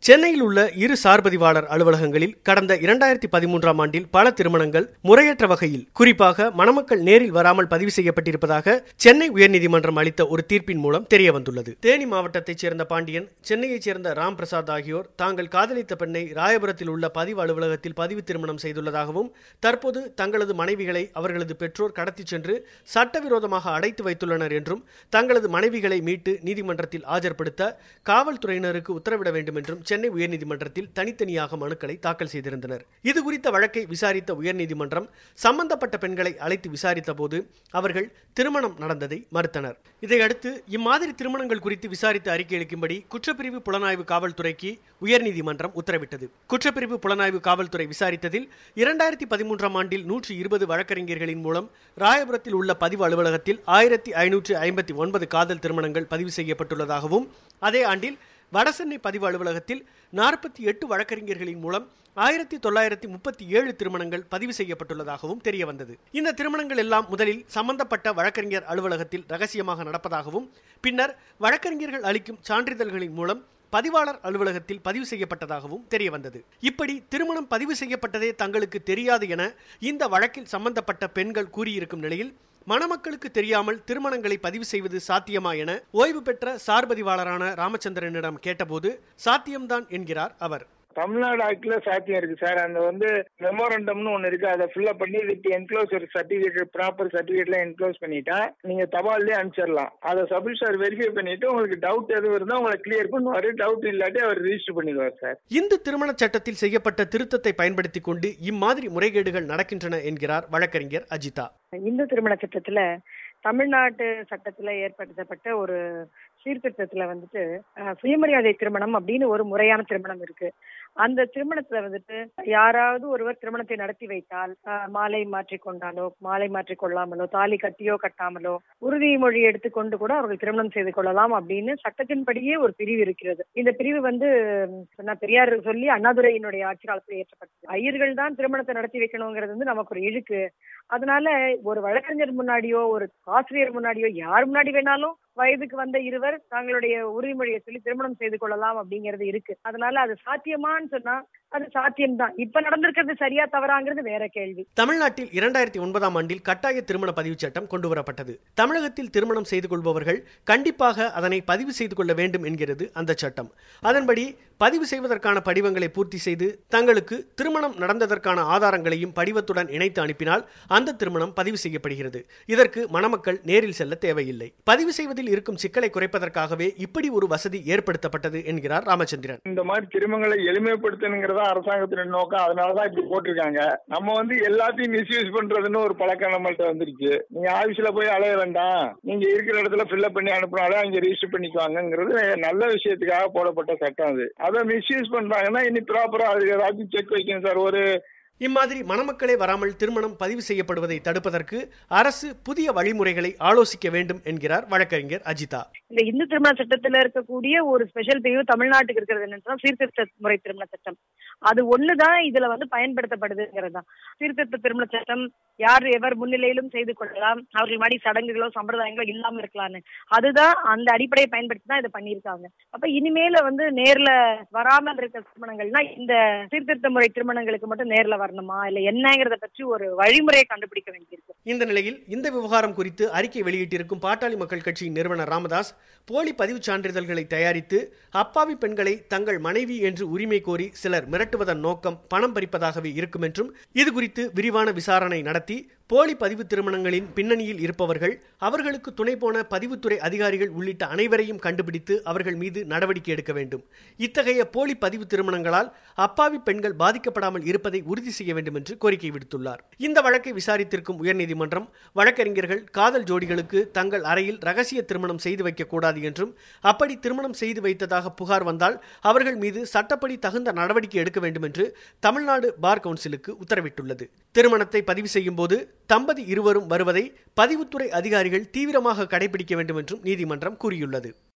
சென்னையில் உள்ள இரு சார்பதிவாளர் அலுவலகங்களில் கடந்த இரண்டாயிரத்தி பதிமூன்றாம் ஆண்டில் பல திருமணங்கள் முறையற்ற வகையில் குறிப்பாக மணமக்கள் நேரில் வராமல் பதிவு செய்யப்பட்டிருப்பதாக சென்னை உயர்நீதிமன்றம் அளித்த ஒரு தீர்ப்பின் மூலம் தெரிய வந்துள்ளது தேனி மாவட்டத்தைச் சேர்ந்த பாண்டியன் சென்னையைச் சேர்ந்த ராம் பிரசாத் ஆகியோர் தாங்கள் காதலித்த பெண்ணை ராயபுரத்தில் உள்ள பதிவு அலுவலகத்தில் பதிவு திருமணம் செய்துள்ளதாகவும் தற்போது தங்களது மனைவிகளை அவர்களது பெற்றோர் கடத்திச் சென்று சட்டவிரோதமாக அடைத்து வைத்துள்ளனர் என்றும் தங்களது மனைவிகளை மீட்டு நீதிமன்றத்தில் ஆஜர்படுத்த காவல்துறையினருக்கு உத்தரவிட வேண்டும் என்றும் சென்னை உயர்நீதிமன்றத்தில் தனித்தனியாக மனுக்களை தாக்கல் செய்திருந்தனர் இது குறித்த வழக்கை விசாரித்த உயர்நீதிமன்றம் சம்பந்தப்பட்ட பெண்களை அழைத்து விசாரித்த போது அவர்கள் திருமணம் நடந்ததை மறுத்தனர் இதையடுத்து இம்மாதிரி திருமணங்கள் குறித்து விசாரித்து அறிக்கை அளிக்கும்படி குற்றப்பிரிவு புலனாய்வு காவல்துறைக்கு உயர்நீதிமன்றம் உத்தரவிட்டது குற்றப்பிரிவு புலனாய்வு காவல்துறை விசாரித்ததில் இரண்டாயிரத்தி பதிமூன்றாம் ஆண்டில் நூற்றி இருபது வழக்கறிஞர்களின் மூலம் ராயபுரத்தில் உள்ள பதிவு அலுவலகத்தில் ஆயிரத்தி ஐநூற்று ஐம்பத்தி ஒன்பது காதல் திருமணங்கள் பதிவு செய்யப்பட்டுள்ளதாகவும் அதே ஆண்டில் வடசென்னை பதிவு அலுவலகத்தில் நாற்பத்தி எட்டு வழக்கறிஞர்களின் மூலம் ஆயிரத்தி தொள்ளாயிரத்தி முப்பத்தி ஏழு திருமணங்கள் பதிவு செய்யப்பட்டுள்ளதாகவும் தெரிய வந்தது இந்த திருமணங்கள் எல்லாம் முதலில் சம்பந்தப்பட்ட வழக்கறிஞர் அலுவலகத்தில் ரகசியமாக நடப்பதாகவும் பின்னர் வழக்கறிஞர்கள் அளிக்கும் சான்றிதழ்களின் மூலம் பதிவாளர் அலுவலகத்தில் பதிவு செய்யப்பட்டதாகவும் தெரிய வந்தது இப்படி திருமணம் பதிவு செய்யப்பட்டதே தங்களுக்கு தெரியாது என இந்த வழக்கில் சம்பந்தப்பட்ட பெண்கள் கூறியிருக்கும் நிலையில் மணமக்களுக்கு தெரியாமல் திருமணங்களை பதிவு செய்வது சாத்தியமா என ஓய்வு பெற்ற சார்பதிவாளரான ராமச்சந்திரனிடம் கேட்டபோது சாத்தியம்தான் என்கிறார் அவர் தமிழ்நாடு ஆக்ட்ல சாத்தியம் இருக்கு சார் அந்த வந்து மெமோரண்டம்னு ஒன்னு இருக்கு அதை ஃபில்அப் பண்ணி வித் என்க்ளோசர் சர்டிபிகேட் ப்ராப்பர் சர்டிபிகேட்ல என்க்ளோஸ் பண்ணிட்டா நீங்க தபால்லே அனுப்பிச்சிடலாம் அதை சப்மிஷர் வெரிஃபை பண்ணிட்டு உங்களுக்கு டவுட் எதுவும் இருந்தா உங்களை கிளியர் பண்ணுவாரு டவுட் இல்லாட்டி அவர் ரிஜிஸ்டர் பண்ணிடுவார் சார் இந்து திருமண சட்டத்தில் செய்யப்பட்ட திருத்தத்தை பயன்படுத்திக் கொண்டு இம்மாதிரி முறைகேடுகள் நடக்கின்றன என்கிறார் வழக்கறிஞர் அஜிதா இந்து திருமண சட்டத்துல தமிழ்நாட்டு சட்டத்துல ஏற்படுத்தப்பட்ட ஒரு சீர்திருத்தத்துல வந்துட்டு அஹ், சுயமரியாதை திருமணம் அப்படின்னு ஒரு முறையான திருமணம் இருக்கு அந்த திருமணத்துல வந்துட்டு யாராவது ஒருவர் திருமணத்தை நடத்தி வைத்தால் அஹ், மாலை மாற்றிக் கொண்டாலோ மாலை மாற்றிக் கொள்ளாமலோ தாலி கட்டியோ கட்டாமலோ உறுதிமொழி எடுத்துக்கொண்டு கூட அவர்கள் திருமணம் செய்து கொள்ளலாம் அப்படின்னு சட்டத்தின்படியே ஒரு பிரிவு இருக்கிறது இந்த பிரிவு வந்து உம், சொன்னா பெரியார் சொல்லி அண்ணாதுரையினுடைய ஆட்சி காலத்தில் ஏற்றப்பட்டது ஐயர்கள் தான் திருமணத்தை நடத்தி வைக்கணுங்கிறது வந்து நமக்கு ஒரு இழுக்கு அதனால ஒரு வழக்கறிஞர் முன்னாடியோ ஒரு ஆசிரியர் முன்னாடியோ யார் முன்னாடி வேணாலும் வயதுக்கு வந்த இருவர் தங்களுடைய உறுதிமொழியை சொல்லி திருமணம் செய்து கொள்ளலாம் அப்படிங்கிறது இருக்கு அதனால அது சாத்தியமான்னு சொன்னா அது சாத்தியம்தான் இப்ப நடந்திருக்கிறது சரியா தவறாங்கிறது வேற கேள்வி தமிழ்நாட்டில் இரண்டாயிரத்தி ஒன்பதாம் ஆண்டில் கட்டாய திருமண பதிவுச் சட்டம் கொண்டுவரப்பட்டது தமிழகத்தில் திருமணம் செய்து கொள்பவர்கள் கண்டிப்பாக அதனை பதிவு செய்து கொள்ள வேண்டும் என்கிறது அந்த சட்டம் அதன்படி பதிவு செய்வதற்கான படிவங்களை பூர்த்தி செய்து தங்களுக்கு திருமணம் நடந்ததற்கான ஆதாரங்களையும் படிவத்துடன் இணைத்து அனுப்பினால் அந்த திருமணம் பதிவு செய்யப்படுகிறது இதற்கு மணமக்கள் நேரில் செல்ல தேவையில்லை பதிவு செய்வதில் இருக்கும் சிக்கலை குறைப்பதற்காகவே இப்படி ஒரு வசதி ஏற்படுத்தப்பட்டது என்கிறார் ராமச்சந்திரன் இந்த மாதிரி திருமணங்களை எளிமைப்படுத்தணுங்கிறதா அரசாங்கத்தினுடைய நோக்கம் அதனாலதான் இப்படி போட்டிருக்காங்க நம்ம வந்து எல்லாத்தையும் மிஸ்யூஸ் பண்றதுன்னு ஒரு பழக்கம் நம்மள்ட்ட வந்துருச்சு நீங்க ஆபீஸ்ல போய் அலைய வேண்டாம் நீங்க இருக்கிற இடத்துல ஃபில்அப் பண்ணி அனுப்புனாலே அங்க ரிஜிஸ்டர் பண்ணிக்குவாங்கங்கிறது நல்ல விஷயத்துக்காக போடப்பட்ட சட்டம் அது அதை மிஸ்யூஸ் பண்றாங்கன்னா இனி ப்ராப்பரா அது ஏதாச்சும் செக் வைக்கணும் சார் ஒரு இம்மாதிரி மணமக்களே வராமல் திருமணம் பதிவு செய்யப்படுவதை தடுப்பதற்கு அரசு புதிய வழிமுறைகளை ஆலோசிக்க வேண்டும் என்கிறார் வழக்கறிஞர் அஜிதா இந்த இந்து திருமண சட்டத்துல இருக்கக்கூடிய ஒரு ஸ்பெஷல் பிரிவு தமிழ்நாட்டுக்கு இருக்கிறது என்னன்னு சொன்னா சீர்திருத்த முறை திருமண சட்டம் அது ஒண்ணுதான் இதுல வந்து பயன்படுத்தப்படுதுங்கிறது தான் சீர்திருத்த திருமண சட்டம் யார் எவர் முன்னிலையிலும் செய்து கொள்ளலாம் அவர்கள் மாதிரி சடங்குகளோ சம்பிரதாயங்களோ இல்லாம இருக்கலாம்னு அதுதான் அந்த அடிப்படையை பயன்படுத்தி தான் இதை பண்ணியிருக்காங்க அப்ப இனிமேல வந்து நேர்ல வராமல் இருக்க திருமணங்கள்னா இந்த சீர்திருத்த முறை திருமணங்களுக்கு மட்டும் நேர்ல வரணுமா இல்ல என்னங்கிறத பற்றி ஒரு வழிமுறையை கண்டுபிடிக்க வேண்டியிருக்கு இந்த நிலையில் இந்த விவகாரம் குறித்து அறிக்கை வெளியிட்டிருக்கும் பாட்டாளி மக்கள் கட்சியின் நிறுவனர் ராமதாஸ் போலி பதிவுச் சான்றிதழ்களை தயாரித்து அப்பாவி பெண்களை தங்கள் மனைவி என்று உரிமை கோரி சிலர் மிரட்டுவதன் நோக்கம் பணம் பறிப்பதாகவே இருக்கும் என்றும் இது குறித்து விரிவான விசாரணை நடத்தி போலி பதிவு திருமணங்களின் பின்னணியில் இருப்பவர்கள் அவர்களுக்கு துணை போன பதிவுத்துறை அதிகாரிகள் உள்ளிட்ட அனைவரையும் கண்டுபிடித்து அவர்கள் மீது நடவடிக்கை எடுக்க வேண்டும் இத்தகைய போலி பதிவு திருமணங்களால் அப்பாவி பெண்கள் பாதிக்கப்படாமல் இருப்பதை உறுதி செய்ய வேண்டும் என்று கோரிக்கை விடுத்துள்ளார் இந்த வழக்கை விசாரித்திருக்கும் உயர்நீதிமன்றம் வழக்கறிஞர்கள் காதல் ஜோடிகளுக்கு தங்கள் அறையில் ரகசிய திருமணம் செய்து வைக்கக்கூடாது என்றும் அப்படி திருமணம் செய்து வைத்ததாக புகார் வந்தால் அவர்கள் மீது சட்டப்படி தகுந்த நடவடிக்கை எடுக்க வேண்டும் என்று தமிழ்நாடு பார் கவுன்சிலுக்கு உத்தரவிட்டுள்ளது திருமணத்தை பதிவு செய்யும் போது தம்பதி இருவரும் வருவதை பதிவுத்துறை அதிகாரிகள் தீவிரமாக கடைபிடிக்க வேண்டும் என்றும் நீதிமன்றம் கூறியுள்ளது